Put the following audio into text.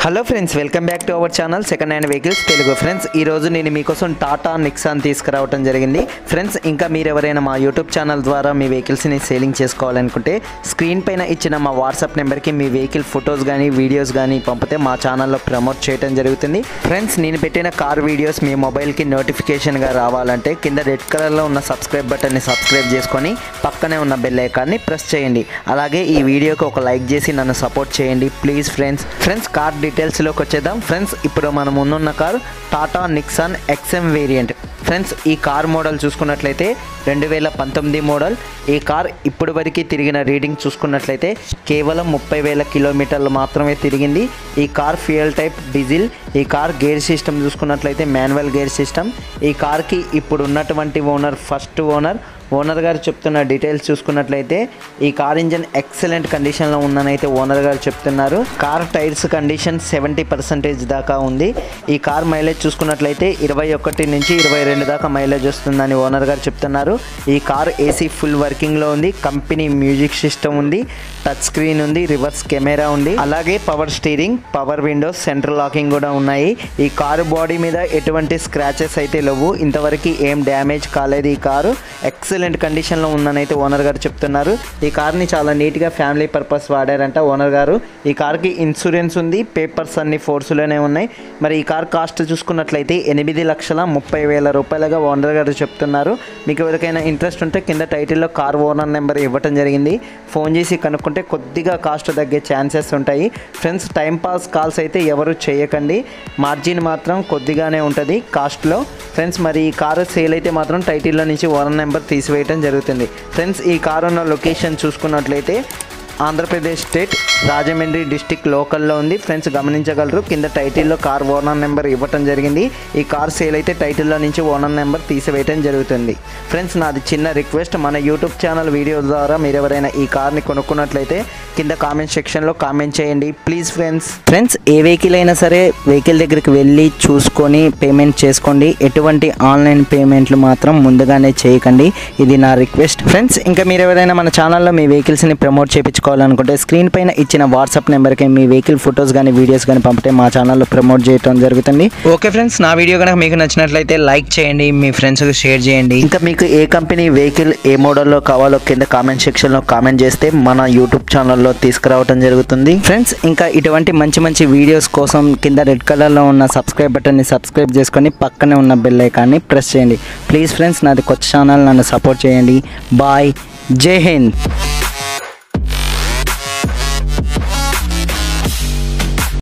hello friends welcome back to our channel second hand vehicles Telugu friends ఈ రోజు నేను మీకోసం టాటా నిక్సాన్ తీసుకురావడం జరిగింది ఫ్రెండ్స్ ఇంకా మీరు ఎవరైనా మా యూట్యూబ్ ఛానల్ ద్వారా మీ వెహికల్స్ని సేలింగ్ చేసుకోవాలనుకుంటే స్క్రీన్ పైన ఇచ్చిన మా వాట్సాప్ నెంబర్కి మీ వెహికల్ ఫొటోస్ కానీ వీడియోస్ కానీ పంపితే మా ఛానల్లో ప్రమోట్ చేయడం జరుగుతుంది ఫ్రెండ్స్ నేను పెట్టిన కార్ వీడియోస్ మీ మొబైల్కి నోటిఫికేషన్గా రావాలంటే కింద రెడ్ కలర్లో ఉన్న సబ్స్క్రైబ్ బటన్ని సబ్స్క్రైబ్ చేసుకొని పక్కనే ఉన్న బెల్ ఐకాన్ని ప్రెస్ చేయండి అలాగే ఈ వీడియోకి ఒక లైక్ చేసి నన్ను సపోర్ట్ చేయండి ప్లీజ్ ఫ్రెండ్స్ ఫ్రెండ్స్ కార్ డీటెయిల్స్లోకి వచ్చేద్దాం ఫ్రెండ్స్ ఇప్పుడు మన ముందున్న car Tata Nexon XM variant friends ఈ కార్ మోడల్ చూసుకున్నట్లయితే రెండు వేల పంతొమ్మిది మోడల్ ఈ కార్ ఇప్పుడు వరకు తిరిగిన రీడింగ్ చూసుకున్నట్లయితే కేవలం ముప్పై వేల కిలోమీటర్లు మాత్రమే తిరిగింది ఈ కార్ ఫ్యూయల్ టైప్ డీజిల్ ఈ కార్ గేర్ సిస్టమ్ చూసుకున్నట్లయితే మాన్యువల్ గేర్ సిస్టమ్ ఈ కార్కి ఇప్పుడు ఉన్నటువంటి ఓనర్ ఫస్ట్ ఓనర్ ఓనర్ గారు చెప్తున్న డీటెయిల్స్ చూసుకున్నట్లయితే ఈ కార్ ఇంజన్ ఎక్సలెంట్ కండిషన్లో ఉందని అయితే ఓనర్ గారు చెప్తున్నారు car tyres condition seventy percentage దాకా ఉంది ఈ కార్ మైలేజ్ చూసుకున్నట్లయితే ఇరవై ఒకటి నుంచి ఇరవై రెండు దాకా మైలేజ్ వస్తుందని ఓనర్ గారు చెప్తున్నారు ఈ కార్ ఏసీ ఫుల్ వర్కింగ్లో ఉంది కంపెనీ మ్యూజిక్ సిస్టమ్ ఉంది టచ్ స్క్రీన్ ఉంది రివర్స్ కెమెరా ఉంది అలాగే power steering power windows central locking కూడా ఉన్నాయి ఈ కారు బాడీ మీద ఎటువంటి స్క్రాచెస్ అయితే లేవు ఇంతవరకు ఏం డ్యామేజ్ కాలేదు ఈ కారు ఎక్సలెంట్ కండిషన్లో ఉందని అయితే ఓనర్ గారు చెప్తున్నారు ఈ కార్ని చాలా నీట్గా ఫ్యామిలీ పర్పస్ వాడారంట ఓనర్ గారు ఈ కార్కి ఇన్సూరెన్స్ ఉంది పేపర్స్ అన్ని ఫోర్స్లోనే ఉన్నాయి మరి ఈ కార్ కాస్ట్ చూసుకున్నట్లయితే ఎనిమిది లక్షల ముప్పై వేల రూపాయలుగా ఓనర్ గారు చెప్తున్నారు మీకు ఎవరికైనా ఇంట్రెస్ట్ ఉంటే కింద టైటిల్లో కార్ ఓనర్ నెంబర్ ఇవ్వటం జరిగింది ఫోన్ చేసి కనుక్కుంటే కొద్దిగా కాస్ట్ తగ్గే ఛాన్సెస్ ఉంటాయి ఫ్రెండ్స్ టైం పాస్ కాల్స్ అయితే ఎవరు చేయకండి మార్జిన్ మాత్రం కొద్దిగానే ఉంటుంది కాస్ట్లో ఫ్రెండ్స్ మరి ఈ కారు సేల్ అయితే మాత్రం టైటిల్లో నుంచి ఓనర్ నెంబర్ తీసివేయడం జరుగుతుంది ఫ్రెండ్స్ ఈ కారు ఉన్న లొకేషన్ చూసుకున్నట్లయితే ఆంధ్రప్రదేశ్ స్టేట్ రాజమండ్రి డిస్టిక్ లోకల్లో ఉంది ఫ్రెండ్స్ గమనించగలరు కింద టైటిల్లో కార్ ఓనర్ నెంబర్ ఇవ్వటం జరిగింది ఈ కార్ సేల్ అయితే టైటిల్లో నుంచి ఓనర్ నెంబర్ తీసివేయటం జరుగుతుంది ఫ్రెండ్స్ నాది చిన్న రిక్వెస్ట్ మన యూట్యూబ్ ఛానల్ వీడియో ద్వారా మీరు ఎవరైనా ఈ కార్ని కొనుక్కున్నట్లయితే కింద కామెంట్ సెక్షన్లో కామెంట్ చేయండి ప్లీజ్ ఫ్రెండ్స్ ఫ్రెండ్స్ ఏ వెహికల్ అయినా సరే వెహికల్ దగ్గరికి వెళ్ళి చూసుకొని పేమెంట్ చేసుకోండి ఎటువంటి ఆన్లైన్ పేమెంట్లు మాత్రం ముందుగానే చేయకండి ఇది నా రిక్వెస్ట్ ఫ్రెండ్స్ ఇంకా మీరు ఎవరైనా మన ఛానల్లో మీ వెహికల్స్ని ప్రమోట్ చేయించుకోవాలనుకుంటే స్క్రీన్ పైన ఇచ్చిన వాట్సాప్ నెంబర్కి మీ వెహికల్ ఫొటోస్ కానీ వీడియోస్ కానీ పంపితే మా ఛానల్లో ప్రమోట్ చేయడం జరుగుతుంది ఓకే ఫ్రెండ్స్ నా వీడియో కనుక మీకు నచ్చినట్లయితే లైక్ చేయండి మీ ఫ్రెండ్స్కి షేర్ చేయండి ఇంకా మీకు ఏ కంపెనీ వెహికల్ ఏ మోడల్లో కావాలో కింద కామెంట్ సెక్షన్లో కామెంట్ చేస్తే మన యూట్యూబ్ ఛానల్లో తీసుకురావడం జరుగుతుంది ఫ్రెండ్స్ ఇంకా ఇటువంటి మంచి మంచి వీడియోస్ కోసం కింద రెడ్ కలర్లో ఉన్న సబ్స్క్రైబ్ బటన్ని సబ్స్క్రైబ్ చేసుకొని పక్కనే ఉన్న బెల్ ఐకాన్ని ప్రెస్ చేయండి ప్లీజ్ ఫ్రెండ్స్ నాది కొత్త ఛానల్ నన్ను సపోర్ట్ చేయండి బాయ్ జై హింద్